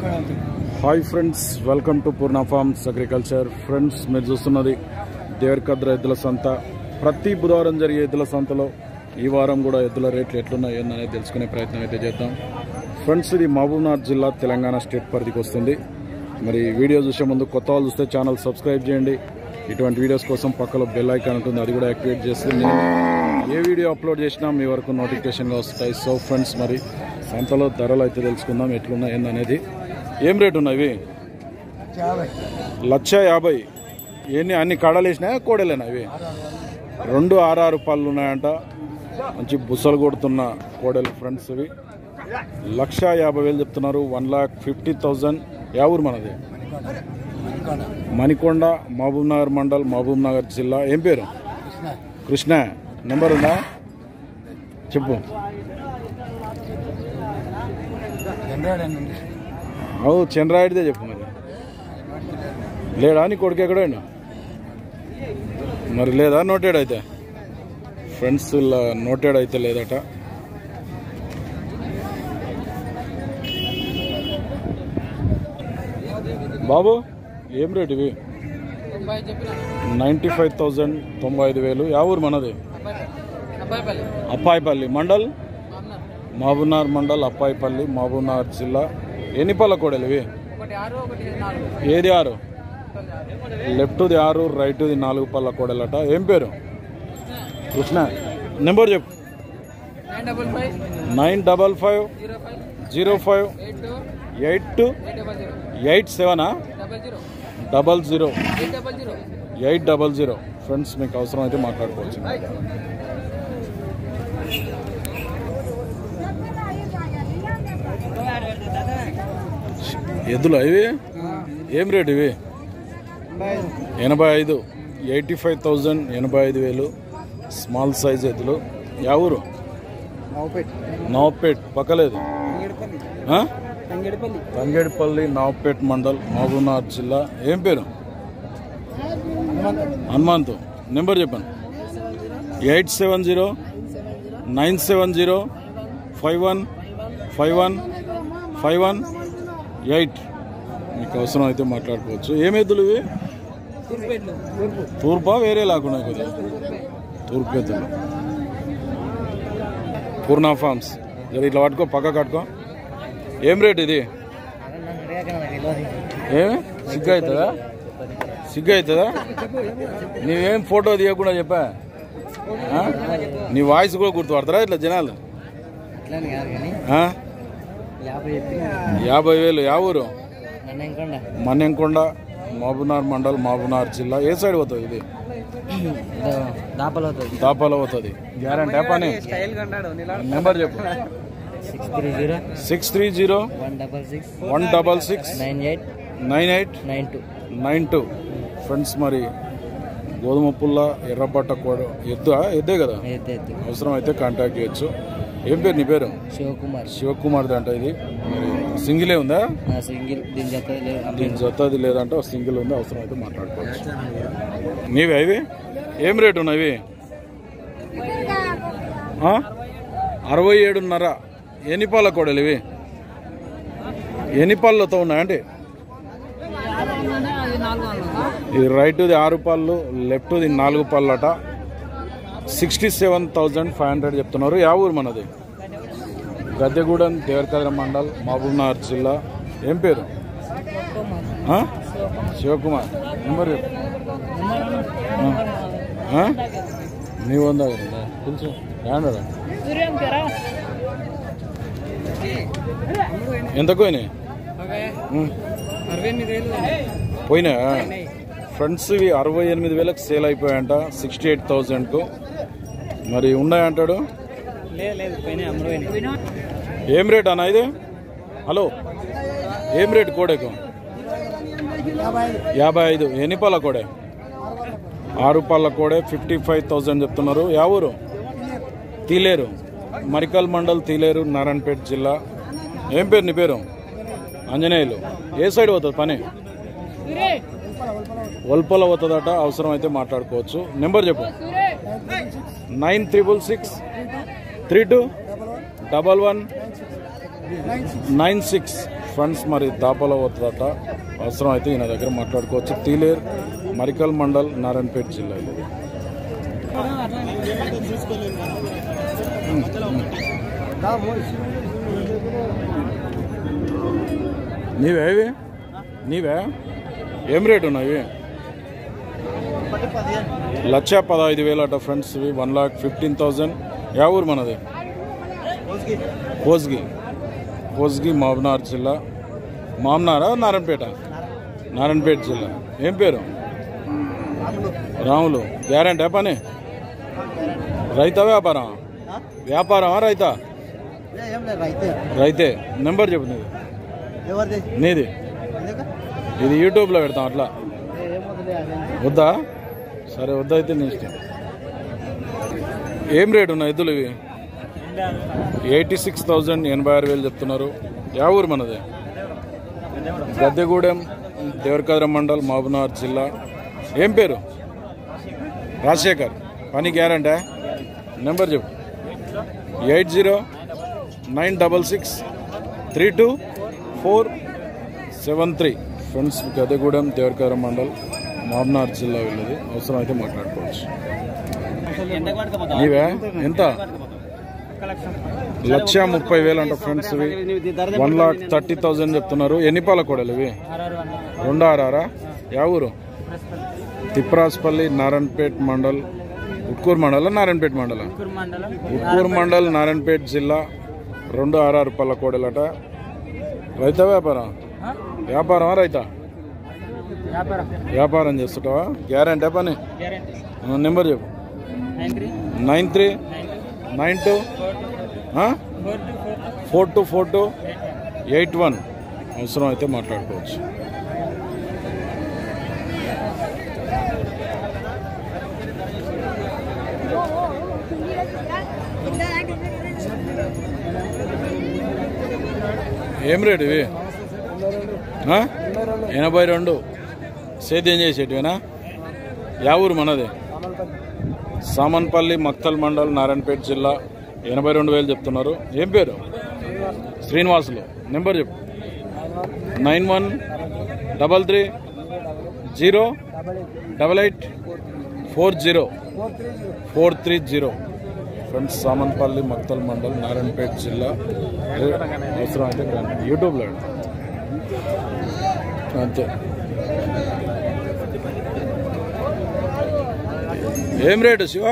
Hi friends welcome to Purna farms agriculture friends మీరు చూస్తున్నది దేవరకద్ర ఎద్దుల సంత ప్రతి బుధవారం జరిగే ఎద్దుల సంతలో ఈ వారం కూడా ఎద్దుల రేట్లు ఎట్లున్నాయి అనేది తెలుసుకునే ప్రయత్నం అయితే చేద్దాం ఫ్రెండ్స్ ఇది మహబూబ్నాథ్ జిల్లా తెలంగాణ స్టేట్ పరిధికి వస్తుంది మరి వీడియో చూసే ముందు కొత్త వాళ్ళు చూస్తే ఛానల్ సబ్స్క్రైబ్ చేయండి ఇటువంటి వీడియోస్ కోసం పక్కలో బెల్ ఐకాన్ ఉంటుంది అది కూడా యాక్టివేట్ చేస్తే నేను ఏ వీడియో అప్లోడ్ చేసినా మీ వరకు నోటిఫికేషన్గా వస్తాయి సో ఫ్రెండ్స్ మరి సంతలో ధరలు అయితే తెలుసుకుందాం ఎట్లున్నాయి ఏందనేది ఏం రేటు ఉన్నాయి లక్ష యాభై ఎన్ని అన్ని కడలు వేసినాయా కోడలేనా ఇవి రెండు ఆరు పళ్ళు ఉన్నాయంట మంచి బుసలు కొడుతున్న కోడలు ఫ్రెండ్స్ ఇవి లక్ష యాభై వేలు చెప్తున్నారు వన్ లాక్ ఫిఫ్టీ థౌజండ్ యా ఊరు మనది మణికొండ మహబూబ్ నగర్ మండల్ మహబూబ్ నగర్ జిల్లా ఏం పేరు కృష్ణ నెంబర్ ఉందా చెప్పు అవు చంద్రాయుడిదే చెప్పు మరి లేడా నీ కొడుకు ఎక్కడైనా మరి లేదా నోటెడ్ అయితే ఫ్రెండ్స్ నోటెడ్ అయితే లేదట బాబు ఏం రేట్ ఇవి తొంభై చెప్పిన నైంటీ ఫైవ్ థౌజండ్ తొంభై ఐదు వేలు యా ఊరు మనది అబ్బాయిపల్లి అప్పాయిపల్లి మండల్ మామూలు మహబూబ్నగర్ మండల్ అప్పాయిపల్లి మహబూబ్నగర్ జిల్లా ఎన్ని పళ్ళ కోడలు ఇవి ఒకటి ఆరు ఒకటి నాలుగు ఏది ఆరు లెఫ్ట్ది ఆరు రైట్ది నాలుగు పళ్ళ కోడలట ఏం పేరు కృష్ణ నెంబర్ చెప్పు nine double five nine double five zero five zero five eight two eight two eight double zero eight సెవెనా double zero double zero eight double zero eight double zero friends మీకు అవసరం అయితే మాట్లాడుకోవచ్చు ఎద్దులు ఇవి ఏం రేట్ ఇవి ఎనభై ఐదు ఎయిటీ ఫైవ్ థౌజండ్ ఎనభై ఐదు వేలు స్మాల్ సైజ్ ఎద్దులు యా ఊరు నవపేట్ పక్కలేదు ఆ? తంగేడిపల్లి తంగేడిపల్లి నవపేట్ మండల్ మహబూబ్నగర్ జిల్లా ఏం పేరు హనుమంత్ నెంబర్ చెప్పండి eight seven zero nine seven zero five one five one five one eight మీకు అవసరం అయితే మాట్లాడుకోవచ్చు ఏం ఎద్దులు ఇవి తూర్పేట్లు తూర్పా వేరే లేకుండా కొద్దిగా తూర్పు ఎద్దులు పూర్ణ ఫార్మ్స్ జర ఇట్లా పట్టుకో పక్క కట్టుకో ఏం రేట్ ఇది ఏమి సిగ్గు అవుతుందా సిగ్గు అవుతుందా నీవేం ఫోటో తీయకుండా చెప్పా ఆ? నీ వాయిస్ కూడా గుర్తుపడతారా ఇట్లా జనాలు అట్లానే కాదు కానీ ఆ? యాభై చెప్పి యాభై వేలు యా ఊరు నన్ను ఇంకొండ మన్యంకొండ మహబూబ్నగర్ మండల్ మహబూబ్నగర్ జిల్లా ఏ సైడ్ పోతుంది ఇది దాపలు అవుతుంది దాపాలో పోతుంది గ్యారంటీ పని స్టైల్ కంటాడు నెంబర్ చెప్పు six three zero six three zero one double six one double six nine eight nine eight nine two nine two friends మరి గోధుమ పుల్ల ఎర్రపట్ట కూడా ఎద్దు ఎద్దే కదా ఎత్తి ఎత్తి అవసరం అయితే కాంటాక్ట్ చేయొచ్చు ఏం పేరు నీ పేరు శివకుమార్ శివకుమార్ అంట ఇది మరి సింగిలే ఉందా నా సింగిల్ దీని జత లేదు దీని జతది లేదంటే సింగిల్ ఉంది అవసరం అయితే మాట్లాడుకోవచ్చు నీవి అవి ఏం రేటు ఉన్నవి ఆ? అరవై ఏడున్నర ఎన్ని పళ్ళ కోడలు ఇవి ఎన్ని పళ్ళతో ఉన్నాయండి అది నాలుగు వందలు ఇది రైట్ది ఆరు పళ్ళు లెఫ్ట్ది నాలుగు పళ్ళట sixty seven thousand five hundred చెప్తున్నారు యా ఊరు మనది గద్దెగూడెం దేవరకద్ర మండల్ మహబూబ్నగర్ జిల్లా ఏం పేరు ఆ? శివకుమార్ నెంబర్ చెప్పు ఆ? ఆ? నీ వందా కదా తెలుసు ఏమన్నాడా ఎంత పోయినాయి ఉం. అరవై ఎనిమిది వేలు పోయినా ఫ్రెండ్స్ ఇవి అరవై ఎనిమిది వేలకు సేల్ అయిపోయాయంట సిక్స్టీ ఎయిట్ థౌజండ్కు మరి ఉన్నాయంటాడు లేదు లేదు పోయినాయి అమరు ఏం రేట్ అన్న ఇది హలో ఏం రేట్ కోడేకు యాభై ఐదు ఎన్ని పళ్ళ కోడే ఆరు పళ్ళ కోడే ఫిఫ్టీ ఫైవ్ థౌజండ్ చెప్తున్నారు యా ఊరు తీలేరు మరికల్ మండల్ తీలేరు నారాయణపేట జిల్లా ఏం పేరు నీ పేరు ఆంజనేయులు ఏ సైడ్ పోతుంది పని వల్పల పోతుందట అవసరం అయితే మాట్లాడుకోవచ్చు నెంబర్ చెప్పు nine triple six three two double one nine six friends మరి దాపలో పోతుందట అవసరం అయితే ఈయన దగ్గర మాట్లాడుకోవచ్చు తీలేర్ మరికల్ మండల్ నారాయణపేట జిల్లా ఇది నీవే ఇవి నీవే ఏం రేటు ఉన్నాయి లక్ష పదహైదు వేలు అట ఫ్రెండ్స్ ఇవి వన్ లాక్ ఫిఫ్టీన్ థౌజండ్ యా ఊరు మనది కోస్గి కోస్గి మాబ్నార్ జిల్లా మామ్నారా నారాయణపేట నారాయణపేట జిల్లా ఏం పేరు రాములు గ్యారంటీ పని రైతా వ్యాపారం వ్యాపారమా రైతా ఏం లేదు రైతే రైతే నెంబర్ చెప్పు నీది ఎవరిది నీది ఇది యూట్యూబ్లో పెడతాం అట్లా వద్దా సరే వద్దా అయితే నీ ఇష్టం ఏం రేటు ఉన్నాయి ఎద్దులు ఇవి ఎయిటీ సిక్స్ థౌజండ్ ఎనభై ఆరు వేలు చెప్తున్నారు యా ఊరు మనది గద్దెగూడెం దేవరకద్ర మండల్ మహబూబ్నగర్ జిల్లా ఏం పేరు రాజశేఖర్ పని గ్యారంటీ నెంబర్ చెప్పు eight zero nine double six three two four seven three friends Gaddegudem Devarakadra mandal Mahabubnagar జిల్లా వెళ్ళేది అవసరం అయితే మాట్లాడుకోవచ్చు నీవే ఎంత లక్ష ముప్పై వేలు అంట ఫ్రెండ్స్ ఇవి వన్ లాక్ థర్టీ థౌజండ్ చెప్తున్నారు ఎన్ని పాల కోడలు ఇవి రెండు ఆరారా యా ఊరు తిప్రాస్పల్లి నారాయణపేట్ మండల్ ఉట్కూరు మండలం నారాయణపేట మండలం ఉట్కూరు మండల్ నారాయణపేట జిల్లా రెండు ఆర్ఆర్ పళ్ళ కోడలట రైతా వ్యాపారం వ్యాపారమా రైతా వ్యాపారం చేస్తుంటావా గ్యారంటీ పని ఆ, నెంబర్ చెప్పు nine three nine two four two four two eight one అవసరం అయితే మాట్లాడుకోవచ్చు ఏం రేటు ఇవి ఆ? ఎనభై రెండు సేద్యం చేసేటివేనా యా ఊరు మనది సామన్పల్లి మక్తల్ మండల్ నారాయణపేట జిల్లా ఎనభై రెండు వేలు చెప్తున్నారు ఏం పేరు శ్రీనివాసులు నెంబర్ చెప్పు nine one double three zero double eight four zero four three zero friends Samanpalli Makthal mandal Narayanpet జిల్లా అవసరం అయితే రండి. యూట్యూబ్లో అండి. అంతే ఏం రేటు శివ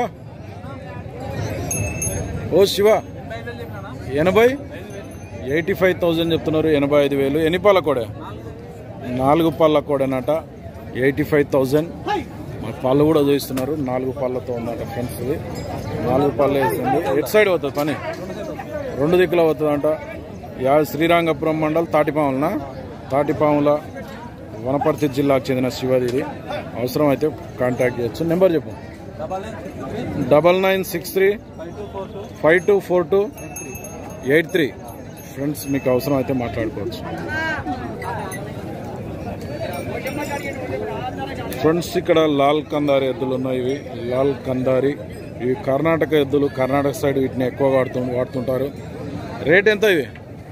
ఓ శివ ఎనభై ఎయిటీ ఫైవ్ థౌజండ్ చెప్తున్నారు ఎనభై ఐదు వేలు ఎన్ని పళ్ళ కూడా నాలుగు పళ్ళ కూడానట ఎయిటీ ఫైవ్ థౌజండ్ మా పళ్ళు కూడా చూపిస్తున్నారు నాలుగు పళ్ళతో ఉందట ఫ్రెండ్స్ ఇది నాలుగు పళ్ళు వేసింది ఎటు సైడ్ పోతుంది పని రెండు దిక్కుల పోతుందంట యా శ్రీరంగపురం మండల్ తాటిపాములనా తాటిపాముల వనపర్తి జిల్లాకు చెందిన శివది ఇది అవసరం అయితే కాంటాక్ట్ చేయొచ్చు నెంబర్ చెప్పు double nine six three five two four two eight three friends మీకు అవసరం అయితే మాట్లాడుకోవచ్చు ఫ్రెండ్స్ ఇక్కడ లాల్ కందారి ఎద్దులు ఉన్నాయి ఇవి లాల్ కందారి ఇవి కర్ణాటక ఎద్దులు కర్ణాటక సైడ్ వీటిని ఎక్కువ వాడుతూ వాడుతుంటారు రేట్ ఎంత ఇవి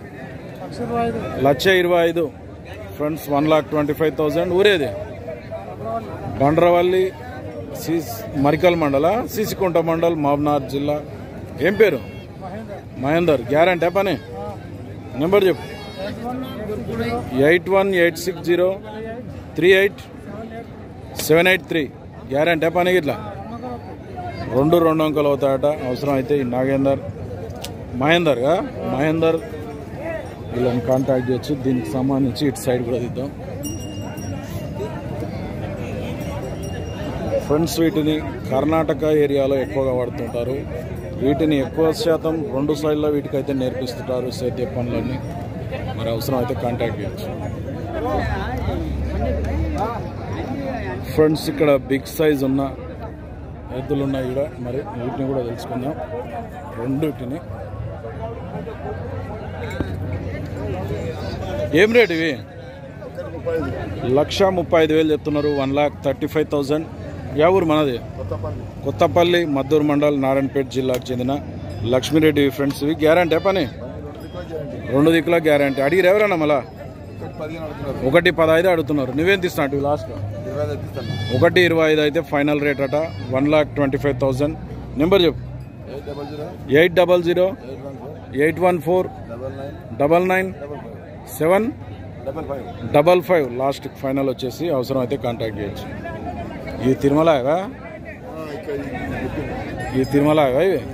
లక్ష ఇరవై ఐదు friends one lakh twenty five thousand ఊరేది బండ్రవల్లి సీస్ మరికల్ మండల సీసికుంట మండల్ మాబ్నార్ జిల్లా ఏం పేరు మహేందర్ గ్యారంటీ పని నెంబర్ చెప్పు eight one eight six zero three eight seven eight three guarantee పని ఇట్లా రెండు రెండు అంకెలు అవుతాయట అవసరం అయితే ఈ నాగేందర్ మహేందర్గా మహేందర్ వీళ్ళని కాంటాక్ట్ చేయొచ్చు దీనికి సంబంధించి ఇటు సైడ్ కూడా తీద్దాం ఫ్రెండ్స్ వీటిని కర్ణాటక ఏరియాలో ఎక్కువగా వాడుతుంటారు వీటిని ఎక్కువ శాతం రెండు సైడ్లో వీటికైతే నేర్పిస్తుంటారు సేద్య పనులన్నీ మరి అవసరం అయితే కాంటాక్ట్ చేయొచ్చు ఫ్రెండ్స్ ఇక్కడ బిగ్ సైజ్ ఉన్న ఎద్దులు ఉన్నాయి ఇక్కడ మరి వీటిని కూడా తెలుసుకుందాం రెండుటిని ఏం రేట్ ఇవి లక్ష ముప్పై ఐదు వేలు చెప్తున్నారు one lakh thirty five thousand యా ఊరు మనది కొత్తపల్లి మద్దూరు మండల్ నారాయణపేట జిల్లాకు చెందిన లక్ష్మీరెడ్డి ఫ్రెండ్స్ ఇవి గ్యారంటీ పని రెండు దిక్కుల గ్యారంటీ అడిగిరు ఎవరన్నా మళ్ళా పదిహేను అడుగుతున్నారు ఒకటి పదహైదు అడుగుతున్నారు నువ్వేం తీస్తున్నావు లాస్ట్ ఇరవై ఐదు ఇస్తాను ఒకటి ఇరవై ఐదు అయితే ఫైనల్ రేట్ అట one lakh twenty five thousand number చెప్పు eight double zero eight double zero eight one four eight one four double nine double nine double five seven double five double five last final వచ్చేసి అవసరం అయితే contact చేయొచ్చు ఈ తిరుమల ఇవా? ఇక్కడ ఈ తిరుమల ఇవా ఇవి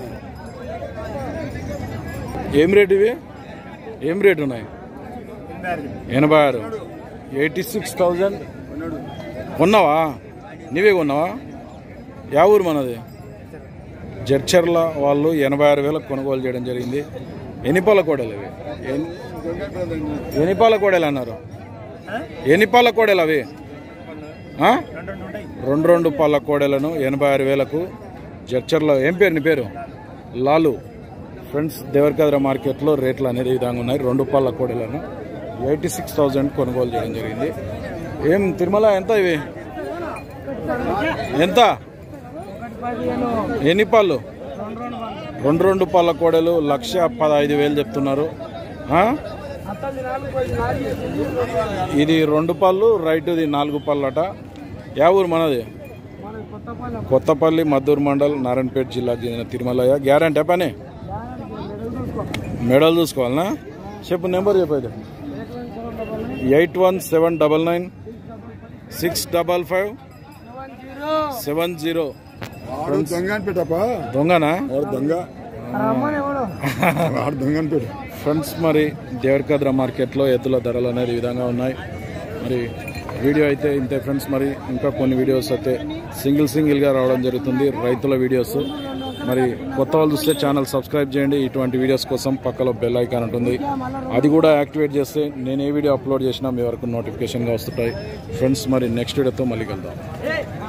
ఏం రేట్ ఇవి ఏం రేట్ ఉన్నాయి ఎనభై ఆరు ఎయిటీ సిక్స్ థౌజండ్ కొన్నావా నీవే కొన్నావా యా ఊరు మనది జడ్చర్ల వాళ్ళు ఎనభై ఆరు వేలకు కొనుగోలు చేయడం జరిగింది ఎన్ని పాల కోడలు అవి ఎన్- ఎన్ని పాల కోడలు అన్నారు ఎన్ని పాల కోడలు అవి ఆ? రెండు రెండు పాల కోడలను ఎనభై ఆరు వేలకు జడ్చర్లో ఏం పేరు నీ పేరు లాలు ఫ్రెండ్స్ దేవరకద్ర మార్కెట్లో రేట్లు అనేది ఈ విధంగా ఉన్నాయి రెండు పాల కోడలను ఎయిటీ సిక్స్ థౌజండ్ కొనుగోలు చేయడం జరిగింది ఏం తిరుమల ఎంత ఇవి ఎంత ఎన్ని పాలు రెండు రెండు పాల కోడలు లక్ష పదహైదు వేలు చెప్తున్నారు ఆ? ఇది రెండు పళ్ళు రైట్ది నాలుగు పళ్ళట యా ఊరు మనది కొత్తపల్లి మద్దూరు మండల్ నారాయణపేట జిల్లాకు చెందిన తిరుమలయ్య గ్యారంటీ పని మెడల్ చూసుకోవాలనా చెప్పు నెంబర్ చెప్పేది eight one seven double nine six double five seven zero వాడు దొంగ అని పెట్టపా దొంగనా వాడు దొంగ వాడు దొంగ అని పెట్టు ఫ్రెండ్స్ మరి దేవరకద్ర మార్కెట్లో ఎద్దుల ధరలు అనేది ఈ విధంగా ఉన్నాయి మరి వీడియో అయితే ఇంతే ఫ్రెండ్స్ మరి ఇంకా కొన్ని వీడియోస్ అయితే సింగిల్ సింగిల్గా రావడం జరుగుతుంది రైతుల వీడియోస్ మరి కొత్త వాళ్ళు చూస్తే ఛానల్ సబ్స్క్రైబ్ చేయండి ఇటువంటి వీడియోస్ కోసం పక్కలో బెల్ ఐకాన్ ఉంటుంది అది కూడా యాక్టివేట్ చేస్తే నేను ఏ వీడియో అప్లోడ్ చేసినా మీ వరకు నోటిఫికేషన్గా వస్తుంటాయి ఫ్రెండ్స్ మరి నెక్స్ట్ వీడియోతో మళ్ళీ కలుద్దాం